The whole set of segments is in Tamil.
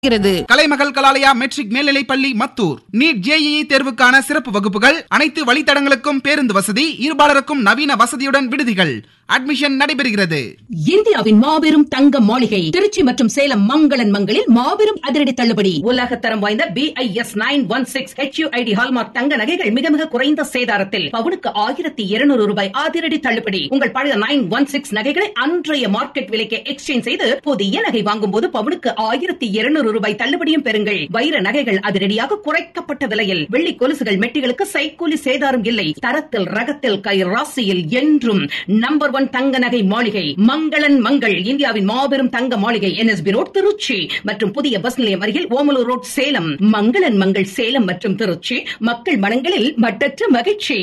இருக்கிறது கலைமகள் கலாலயா மெட்ரிக் மேல்நிலைப் பள்ளி மத்தூர் நீட் ஜேஇஇ தேர்வுக்கான சிறப்பு வகுப்புகள் அனைத்து வழித்தடங்களுக்கும் பேருந்து வசதி இருபாலருக்கும் நவீன வசதியுடன் விடுதிகள் அட்மிஷன் நடைபெறுகிறது இந்தியாவின் மாபெரும் தங்க மாளிகை திருச்சி மற்றும் சேலம் மங்களன் மங்களில் மாபெரும் அதிரடி தள்ளுபடி உலக தரம் வாய்ந்த B I S nine one six HUID hallmark தங்க நகைகள் மிக மிக குறைந்த சேதாரத்தில் பவுனுக்கு ஆயிரத்தி இருநூறு ரூபாய் அதிரடி தள்ளுபடி உங்கள் பழைய நைன் ஒன் சிக்ஸ் நகைகளை அன்றைய மார்க்கெட் விலைக்கு எக்ஸ்சேஞ்ச் செய்து புதிய நகை வாங்கும் போது பவுனுக்கு ஆயிரத்தி இருநூறு ரூபாய் தள்ளுபடியும் பெறுங்கள் வைர நகைகள் அதிரடியாக குறைக்கப்பட்ட விலையில் வெள்ளி கொலுசுகள் மெட்டிகளுக்கு சைக்கூலி சேதாரம் இல்லை தரத்தில் ரகத்தில் கை ராசியில் என்றும் நம்பர் ஒன் தங்க நகை மாளிகை மங்களன் மங்கள் இந்தியாவின் மாபெரும் தங்க மாளிகை என்எஸ்பி ரோட் திருச்சி மற்றும் புதிய பஸ் நிலையம் அருகில் ஓமலூர் ரோட் சேலம் மங்களன் மங்கள் சேலம் மற்றும் திருச்சி மக்கள் மனங்களில் மட்டற்ற மகிழ்ச்சி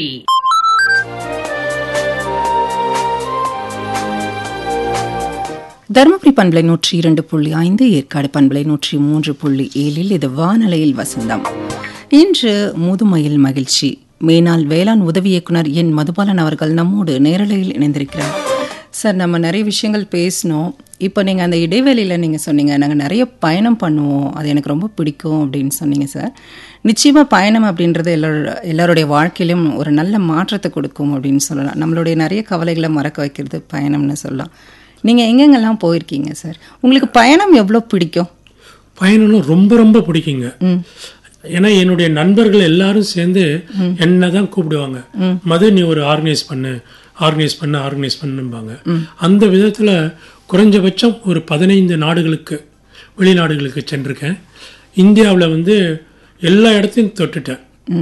தருமபுரி பண்பலை நூற்றி இரண்டு புள்ளி ஐந்து ஏற்காடு பண்பலை நூற்றி மூன்று புள்ளி ஏழில் இது வானலையில் வசந்தம் இன்று முதுமையில் மகிழ்ச்சி மேனாள் வேளாண் உதவி இயக்குனர் என் மதுபாலன் அவர்கள் நம்மோடு நேரலையில் இணைந்திருக்கிறார் சார் நம்ம நிறைய விஷயங்கள் பேசினோம் இப்போ நீங்கள் அந்த இடைவேளையில் நீங்கள் சொன்னீங்க நாங்கள் நிறைய பயணம் பண்ணுவோம் அது எனக்கு ரொம்ப பிடிக்கும் அப்படின்னு சொன்னீங்க சார் நிச்சயமாக பயணம் அப்படின்றது எல்லாரோட எல்லாருடைய வாழ்க்கையிலும் ஒரு நல்ல மாற்றத்தை கொடுக்கும் அப்படின்னு சொல்லலாம் நம்மளுடைய நிறைய கவலைகளை மறக்க வைக்கிறது பயணம்னு சொல்லலாம் நீங்கள் எங்கெங்கெல்லாம் போயிருக்கீங்க சார் உங்களுக்கு பயணம் எவ்வளோ பிடிக்கும் பயணம்லாம் ரொம்ப ரொம்ப பிடிக்குங்க ஏன்னா என்னுடைய நண்பர்கள் எல்லாரும் சேர்ந்து என்ன தான் கூப்பிடுவாங்க மது நீ ஒரு ஆர்கனைஸ் பண்ணு ஆர்கனைஸ் பண்ணு ஆர்கனைஸ் பண்ணும்பாங்க அந்த விதத்துல குறைஞ்சபட்சம் ஒரு பதினைந்து நாடுகளுக்கு வெளிநாடுகளுக்கு சென்றிருக்கேன் இந்தியாவில் வந்து எல்லா இடத்தையும் தொட்டுட்டேன்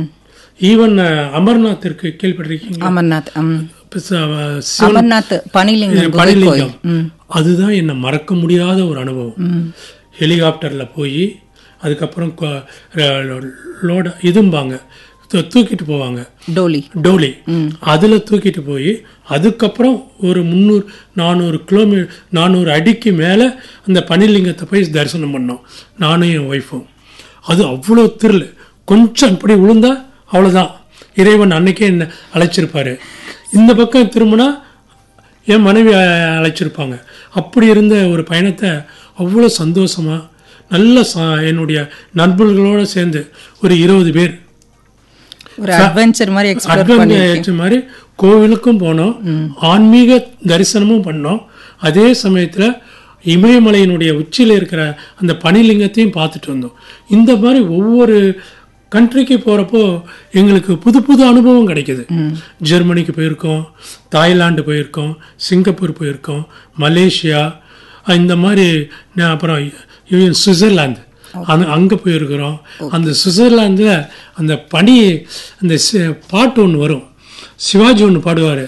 ஈவன் அமர்நாத்திற்கு கேள்விப்பட்டிருக்கீங்க அமர்நாத் ம். இப்ப ச- சிவன் அமர்நாத் பனிலிங்கம் குகை கோயில் பனிலிங்கம் அதுதான் என்னை மறக்க முடியாத ஒரு அனுபவம் ஹெலிகாப்டர்ல போய் அதுக்கப்புறம் கொ- ர- லோட இதும்பாங்க தூ- தூக்கிட்டு போவாங்க டோலி டோலி அதுல தூக்கிட்டு போய் அதுக்கப்புறம் ஒரு முந்நூறு நானூறு கிலோமீ நானூறு அடிக்கு மேல அந்த பனிலிங்கத்தை போய் தரிசனம் பண்ணோம் நானும் என் ஒய்ஃபும் அது அவ்வளோ திரில் கொஞ்சம் இப்படி விழுந்தா அவ்வளோதான் இறைவன் அன்னைக்கே என்ன அழைச்சிருப்பாரு இந்த பக்கம் திரும்பினா என் மனைவி அ- அழைச்சிருப்பாங்க அப்படி இருந்த ஒரு பயணத்தை அவ்வளோ சந்தோஷமா நல்ல ச- என்னுடைய நண்பர்களோட சேர்ந்து ஒரு இருபது பேர் ஒரு அட்வென்ச்சர் மாதிரி எக்ஸ்ப்ளோர் பண்ணி அட்வென்ச்சர் மாதிரி கோவிலுக்கும் போனோம் ஆன்மீக தரிசனமும் பண்ணோம் அதே சமயத்துல இமயமலையினுடைய உச்சியில இருக்கிற அந்த பனிலிங்கத்தையும் பார்த்துட்டு வந்தோம் இந்த மாதிரி ஒவ்வொரு கண்ட்ரிக்கு போறப்போ எங்களுக்கு புது புது அனுபவம் கிடைக்குது ஜெர்மனிக்கு போயிருக்கோம் தாய்லாந்து போயிருக்கோம் சிங்கப்பூர் போயிருக்கோம் மலேசியா இந்த மாதிரி நான் அப்புறம் ஈவன் சுவிட்சர்லாந்து அந்த அங்கே போயிருக்கிறோம் அந்த சுவிட்சர்லாந்தில் அந்த பனி அந்த சி- பாட்டு ஒன்று வரும் சிவாஜி ஒன்று பாடுவார்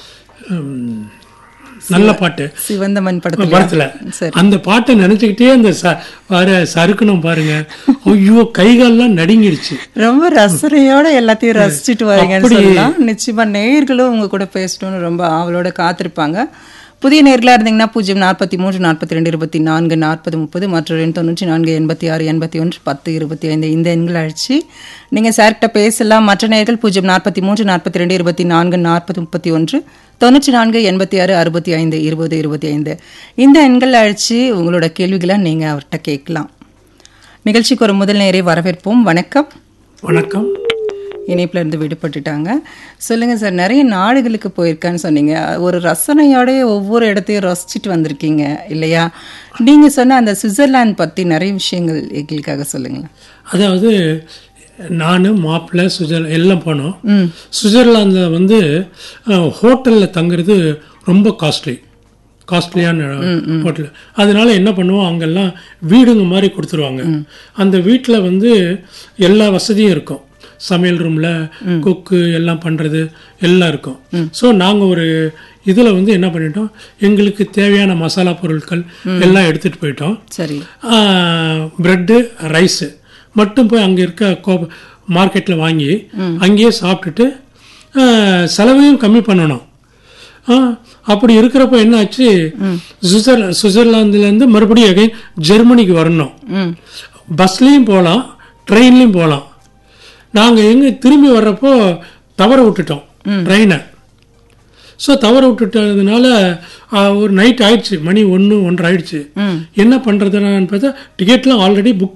நல்ல பாட்டு சிவந்தமன் படத்துல படத்துல சரி அந்த பாட்டை நினைச்சுக்கிட்டே அந்த ச- பாரு சறுக்கணும் பாருங்க ஐயோ கைகால்லாம் நடுங்கிடுச்சு ரொம்ப ரசனையோட எல்லாத்தையும் ரசிச்சுட்டு வரீங்கன்னு அப்படி- சொல்லலாம் நிச்சயமா நேயர்களும் உங்க கூட பேசணும்னு ரொம்ப ஆவலோட காத்திருப்பாங்க புதிய நேர்களாக இருந்தீங்கன்னா பூஜ்ஜியம் நாற்பத்தி மூன்று நாற்பத்தி ரெண்டு இருபத்தி நான்கு நாற்பது முப்பது மற்றொரு எண் தொண்ணூற்றி நான்கு எண்பத்தி ஆறு எண்பத்தி ஒன்று பத்து இருபத்தி ஐந்து இந்த எண்கள் அழைச்சி நீங்கள் சார்கிட்ட பேசலாம் மற்ற நேர்கள் பூஜ்ஜியம் நாற்பத்தி மூன்று நாற்பத்தி ரெண்டு இருபத்தி நான்கு நாற்பது முப்பத்தி ஒன்று தொண்ணூற்றி நான்கு எண்பத்தி ஆறு அறுபத்தி ஐந்து இருபது இருபத்தி ஐந்து இந்த எண்கள் அழைச்சி உங்களோட கேள்விகளை நீங்கள் அவர்கிட்ட கேட்கலாம் நிகழ்ச்சிக்கு ஒரு முதல் நேரே வரவேற்போம் வணக்கம் வணக்கம் இணைப்புல இருந்து விடுபட்டுட்டாங்க சொல்லுங்க சார் நிறைய நாடுகளுக்கு போயிருக்கான்னு சொன்னீங்க ஒரு ரசனையோட ஒவ்வொரு இடத்தையும் ரசிச்சுட்டு வந்திருக்கீங்க இல்லையா நீங்க சொன்ன அந்த சுவிட்சர்லாந்து பத்தி நிறைய விஷயங்கள் எங்களுக்காக சொல்லுங்களேன் அதாவது நான் மாப்பிள்ளை சுவிட்சர் எல்லாம் போனோம் சுவிட்சர்லாந்தில் வந்து ஹோட்டலில் தங்குறது ரொம்ப காஸ்ட்லி காஸ்ட்லியான ஹோட்டல் அதனால என்ன பண்ணுவோம் அங்கெல்லாம் வீடுங்க மாதிரி கொடுத்துருவாங்க அந்த வீட்டில் வந்து எல்லா வசதியும் இருக்கும் சமையல் ரூமில் குக்கு எல்லாம் பண்ணுறது எல்லாம் இருக்கும் ஸோ நாங்கள் ஒரு இதில் வந்து என்ன பண்ணிட்டோம் எங்களுக்கு தேவையான மசாலா பொருட்கள் எல்லாம் எடுத்துகிட்டு போயிட்டோம் சரி ப்ரெட்டு ரைஸு மட்டும் போய் அங்கே இருக்க கோ மார்க்கெட்டில் வாங்கி அங்கேயே சாப்பிட்டுட்டு ஆ, செலவையும் கம்மி பண்ணணும் ஆ, அப்படி இருக்கிறப்ப என்ன ஆச்சு சுவிட்சர் சுவிட்சர்லாந்துலேருந்து மறுபடியும் again ஜெர்மனிக்கு வரணும் ம் பஸ்லேயும் போகலாம் ட்ரெயின்லேயும் போகலாம் நாங்கள் எங்கே திரும்பி வர்றப்போ தவற விட்டுட்டோம் ட்ரெயினை ஸோ தவற விட்டுட்டதுனால ஆஹ், ஒரு நைட் ஆயிடுச்சு மணி ஒன்று ஒன்றரை ஆயிடுச்சு என்ன பண்ணுறதுனான்னு பார்த்தா டிக்கெட்லாம் ஆல்ரெடி புக்